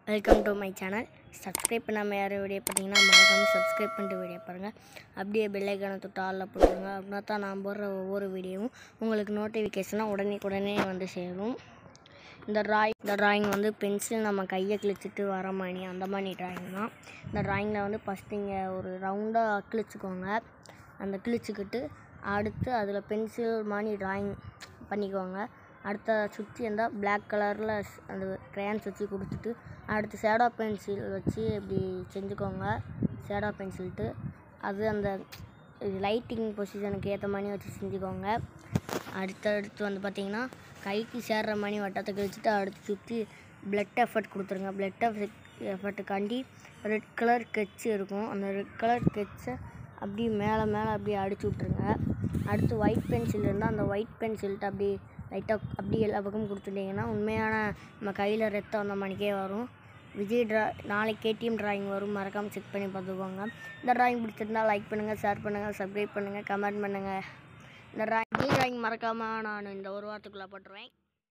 welcome to my channel subscribe பண்ணாமல் யாரும் video பார்த்தீங்கன்னா மறக்காமல் சப்ஸ்கிரைப் பண்ணிட்டு வீடியோ பாருங்கள் அப்படியே பெல்லைக்கான தொட்டு ஆளில் போட்டுருங்க அப்படின்னா தான் நான் போடுற ஒவ்வொரு வீடியோவும் உங்களுக்கு நோட்டிஃபிகேஷனாக உடனே உடனே வந்து சேரும் இந்த ட்ராயிங் இந்த ட்ராயிங் வந்து பென்சில் நம்ம கையை கிழிச்சிட்டு வர மாதிரி அந்த மாதிரி ட்ராயிங் தான் இந்த ட்ராயிங்கில் வந்து ஃபஸ்ட்டு இங்கே ஒரு ரவுண்டாக கிழிச்சிக்கோங்க அந்த கிழிச்சிக்கிட்டு அடுத்து அதில் பென்சில் மாதிரி ட்ராயிங் பண்ணிக்கோங்க அடுத்த சுற்றி இருந்தால் பிளாக் கலரில் அந்த க்ரேயான்ஸ் வச்சு கொடுத்துட்டு அடுத்து ஷேடோ பென்சில் வச்சு இப்படி செஞ்சுக்கோங்க ஷேடோ பென்சில்ட்டு அது அந்த லைட்டிங் பொசிஷனுக்கு ஏற்ற மாதிரி வச்சு செஞ்சுக்கோங்க அடுத்தடுத்து வந்து பார்த்திங்கன்னா கைக்கு சேர்ற மாதிரி வட்டத்தை கழிச்சிட்டு அடுத்து சுற்றி பிளட் எஃபர்ட் கொடுத்துருங்க பிளட் எஃபெக்ட் எஃபர்ட்டுக்காண்டி ரெட் கலர் ஸ்கெட்ச் இருக்கும் அந்த ரெட் கலர் ஸ்கெட்சை அப்படியே மேலே மேலே அப்படியே அடிச்சு விட்ருங்க அடுத்து ஒயிட் பென்சில் இருந்தால் அந்த ஒயிட் பென்சில்கிட்ட அப்படி லைட்டாக அப்படி எல்லா பக்கமும் கொடுத்துட்டிங்கன்னா உண்மையான நம்ம கையில் ரத்தம் அந்த மணிக்கே வரும் விஜய் ட்ரா நாளைக்கு கேடிஎம் டிராயிங் வரும் மறக்காமல் செக் பண்ணி பார்த்துக்கோங்க இந்த டிராயிங் பிடிச்சிருந்தா லைக் பண்ணுங்கள் ஷேர் பண்ணுங்கள் சப்ஸ்கிரைப் பண்ணுங்கள் கமெண்ட் பண்ணுங்கள் இந்த டிராயிங் டிராயிங் மறக்காமல் நான் இந்த ஒரு வாரத்துக்குள்ளே போட்டுருவேன்